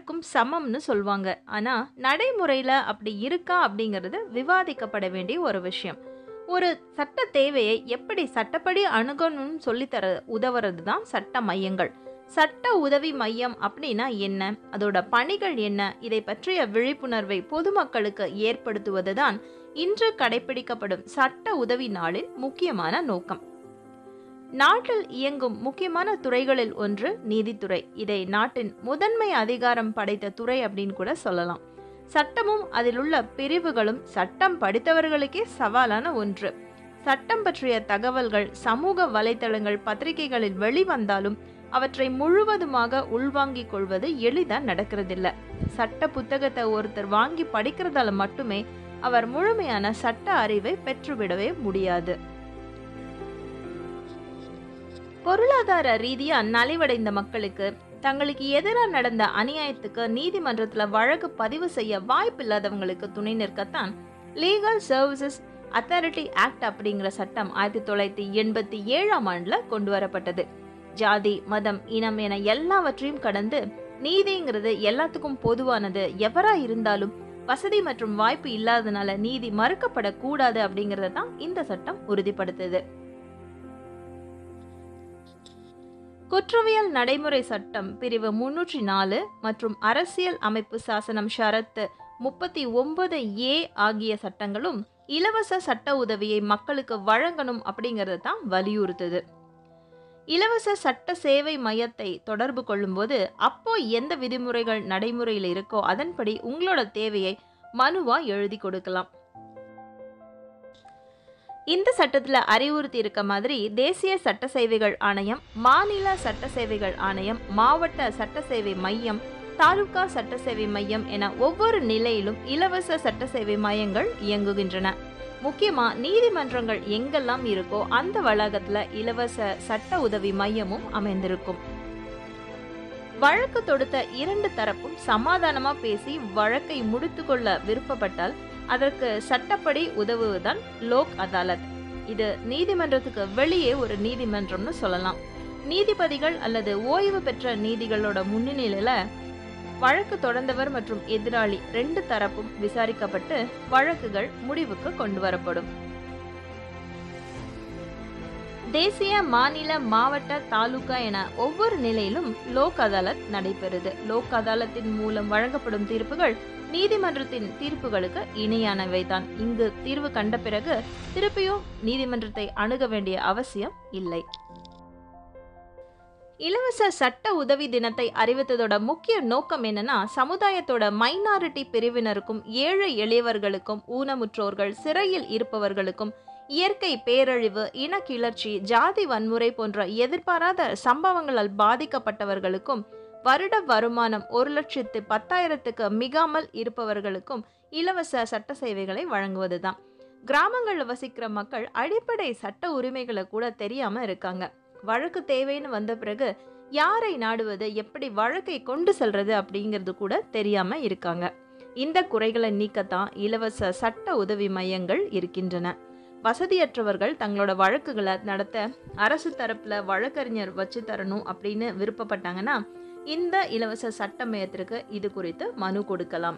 அனைவருக்கும் சமம்னு சொல்லுவாங்க ஆனா நடைமுறையில அப்படி இருக்கா அப்படிங்கிறது விவாதிக்கப்பட வேண்டிய ஒரு விஷயம் ஒரு சட்ட தேவையை எப்படி சட்டப்படி அணுகணும்னு சொல்லித்தர உதவுறது தான் சட்ட மையங்கள் சட்ட உதவி மையம் அப்படின்னா என்ன அதோட பணிகள் என்ன இதை பற்றிய விழிப்புணர்வை பொதுமக்களுக்கு ஏற்படுத்துவது தான் இன்று கடைபிடிக்கப்படும் சட்ட உதவி நாளின் முக்கியமான நோக்கம் நாட்டில் இயங்கும் முக்கியமான துறைகளில் ஒன்று நீதித்துறை இதை நாட்டின் முதன்மை அதிகாரம் படைத்த துறை அப்படின்னு கூட சொல்லலாம் சட்டமும் அதில் உள்ள பிரிவுகளும் சட்டம் படித்தவர்களுக்கே சவாலான ஒன்று சட்டம் பற்றிய தகவல்கள் சமூக வலைத்தளங்கள் பத்திரிகைகளில் வெளிவந்தாலும் அவற்றை முழுவதுமாக உள்வாங்கிக் கொள்வது எளிதா நடக்கிறதில்ல சட்ட புத்தகத்தை ஒருத்தர் வாங்கி படிக்கிறதால மட்டுமே அவர் முழுமையான சட்ட அறிவை பெற்றுவிடவே முடியாது பொருளாதார ரீதியா நலிவடைந்த மக்களுக்கு தங்களுக்கு எதிராக நடந்த அநியாயத்துக்கு நீதிமன்றத்துல வழக்கு பதிவு செய்ய வாய்ப்பில்லாதவங்களுக்கு துணை நிற்கத்தான் லீகல் சர்வீசஸ் அத்தாரிட்டி ஆக்ட் அப்படிங்கிற சட்டம் ஆயிரத்தி தொள்ளாயிரத்தி எண்பத்தி ஏழாம் ஆண்டுல கொண்டு வரப்பட்டது ஜாதி மதம் இனம் என எல்லாவற்றையும் கடந்து நீதிங்கிறது எல்லாத்துக்கும் பொதுவானது எவரா இருந்தாலும் வசதி மற்றும் வாய்ப்பு இல்லாதனால நீதி மறுக்கப்படக்கூடாது அப்படிங்கறத தான் இந்த சட்டம் உறுதிப்படுத்துது குற்றவியல் நடைமுறை சட்டம் பிரிவு முன்னூற்றி நாலு மற்றும் அரசியல் அமைப்பு சாசனம் ஷரத்து முப்பத்தி ஒன்பது ஏ ஆகிய சட்டங்களும் இலவச சட்ட உதவியை மக்களுக்கு வழங்கணும் அப்படிங்கறத தான் வலியுறுத்துது இலவச சட்ட சேவை மையத்தை தொடர்பு கொள்ளும்போது அப்போ எந்த விதிமுறைகள் நடைமுறையில் இருக்கோ அதன்படி உங்களோட தேவையை மனுவா எழுதி கொடுக்கலாம் இந்த சட்டத்துல அறிவுறுத்தி இருக்க மாதிரி தேசிய சட்ட சேவைகள் ஆணையம் மாநில சட்ட சேவைகள் ஆணையம் மாவட்ட சட்ட சேவை மையம் தாலுகா சட்ட சேவை மையம் என ஒவ்வொரு நிலையிலும் இலவச சட்ட சேவை மையங்கள் இயங்குகின்றன முக்கியமா நீதிமன்றங்கள் எங்கெல்லாம் இருக்கோ அந்த வளாகத்துல இலவச சட்ட உதவி மையமும் அமைந்திருக்கும் வழக்கு தொடுத்த இரண்டு தரப்பும் சமாதானமா பேசி வழக்கை முடித்துக்கொள்ள விருப்பப்பட்டால் அதற்கு சட்டப்படி உதவுவதுதான் லோக் அதாலத் இது நீதிமன்றத்துக்கு வெளியே ஒரு நீதிமன்றம்னு சொல்லலாம் நீதிபதிகள் அல்லது ஓய்வு பெற்ற நீதிகளோட முன்னிலையில வழக்கு தொடர்ந்தவர் மற்றும் எதிராளி ரெண்டு தரப்பும் விசாரிக்கப்பட்டு வழக்குகள் முடிவுக்கு கொண்டு வரப்படும் தேசிய மாநில மாவட்ட தாலுகா என ஒவ்வொரு நிலையிலும் லோக் அதாலத் நடைபெறுது லோக் அதாலத்தின் மூலம் வழங்கப்படும் தீர்ப்புகள் நீதிமன்றத்தின் தீர்ப்புகளுக்கு இணையானவைதான் இங்கு தீர்வு கண்ட பிறகு திருப்பியும் நீதிமன்றத்தை அணுக வேண்டிய அவசியம் இல்லை இலவச சட்ட உதவி தினத்தை அறிவித்ததோட முக்கிய நோக்கம் என்னன்னா சமுதாயத்தோட மைனாரிட்டி பிரிவினருக்கும் ஏழை எளியவர்களுக்கும் ஊனமுற்றோர்கள் சிறையில் இருப்பவர்களுக்கும் இயற்கை பேரழிவு இனக்கிளர்ச்சி ஜாதி வன்முறை போன்ற எதிர்பாராத சம்பவங்களால் பாதிக்கப்பட்டவர்களுக்கும் வருட வருமானம் ஒரு லட்சத்து பத்தாயிரத்துக்கு மிகாமல் இருப்பவர்களுக்கும் இலவச சட்ட சேவைகளை வழங்குவதுதான் கிராமங்களில் வசிக்கிற மக்கள் அடிப்படை சட்ட உரிமைகளை கூட தெரியாம இருக்காங்க வழக்கு தேவைன்னு வந்த பிறகு யாரை நாடுவது எப்படி வழக்கை கொண்டு செல்றது அப்படிங்கிறது கூட தெரியாம இருக்காங்க இந்த குறைகளை நீக்கத்தான் இலவச சட்ட உதவி மையங்கள் இருக்கின்றன வசதியற்றவர்கள் தங்களோட வழக்குகளை நடத்த அரசு தரப்புல வழக்கறிஞர் வச்சு தரணும் அப்படின்னு விருப்பப்பட்டாங்கன்னா இந்த இலவச சட்ட மையத்திற்கு இது குறித்து மனு கொடுக்கலாம்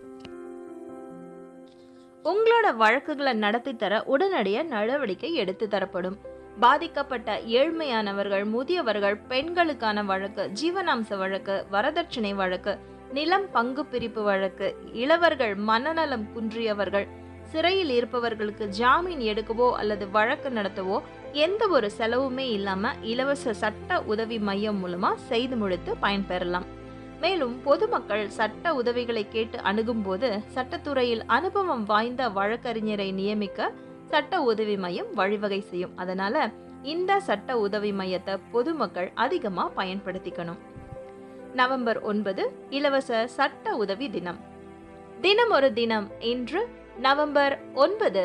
உங்களோட வழக்குகளை நடத்தி தர உடனடிய நடவடிக்கை எடுத்து தரப்படும் பாதிக்கப்பட்ட ஏழ்மையானவர்கள் முதியவர்கள் பெண்களுக்கான வழக்கு ஜீவனாம்ச வழக்கு வரதட்சணை வழக்கு நிலம் பங்கு பிரிப்பு வழக்கு இளவர்கள் மனநலம் குன்றியவர்கள் சிறையில் இருப்பவர்களுக்கு ஜாமீன் எடுக்கவோ அல்லது வழக்கு நடத்தவோ எந்த ஒரு செலவுமே இல்லாம இலவச சட்ட உதவி மையம் மூலமா செய்து முடித்து பயன்பெறலாம் மேலும் பொதுமக்கள் சட்ட உதவிகளை கேட்டு அணுகும்போது சட்டத்துறையில் அனுபவம் வாய்ந்த வழக்கறிஞரை நியமிக்க சட்ட உதவி மையம் வழிவகை செய்யும் அதனால இந்த சட்ட உதவி மையத்தை பொதுமக்கள் அதிகமா பயன்படுத்திக்கணும் நவம்பர் ஒன்பது இலவச சட்ட உதவி தினம் தினம் ஒரு தினம் இன்று நவம்பர் ஒன்பது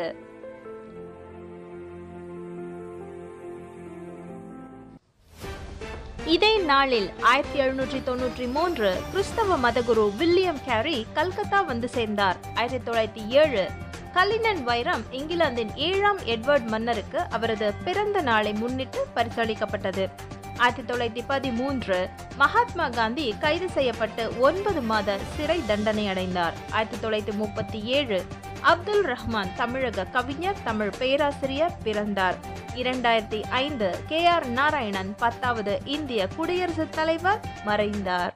இதே நாளில் ஆயிரத்தி எழுநூற்றி தொன்னூற்றி மூன்று கிறிஸ்தவ மதகுரு வில்லியம் கேரி கல்கத்தா வந்து சேர்ந்தார் ஆயிரத்தி தொள்ளாயிரத்தி ஏழு கலினன் வைரம் இங்கிலாந்தின் ஏழாம் எட்வர்ட் மன்னருக்கு அவரது பிறந்த நாளை முன்னிட்டு பரிசளிக்கப்பட்டது ஆயிரத்தி தொள்ளாயிரத்தி பதிமூன்று மகாத்மா காந்தி கைது செய்யப்பட்டு ஒன்பது மாத சிறை தண்டனை அடைந்தார் ஆயிரத்தி தொள்ளாயிரத்தி முப்பத்தி ஏழு அப்துல் ரஹ்மான் தமிழக கவிஞர் தமிழ் பேராசிரியர் பிறந்தார் இரண்டாயிரத்தி ஐந்து கே ஆர் நாராயணன் பத்தாவது இந்திய குடியரசுத் தலைவர் மறைந்தார்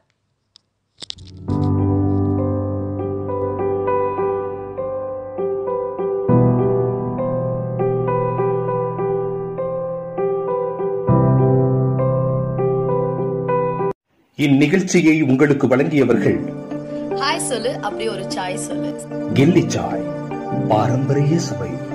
இந்நிகழ்ச்சியை உங்களுக்கு வழங்கியவர்கள் ஹாய் சொல்லு அப்படி ஒரு சாய் சொல்லு கில்லி சாய் பாரம்பரிய சுவை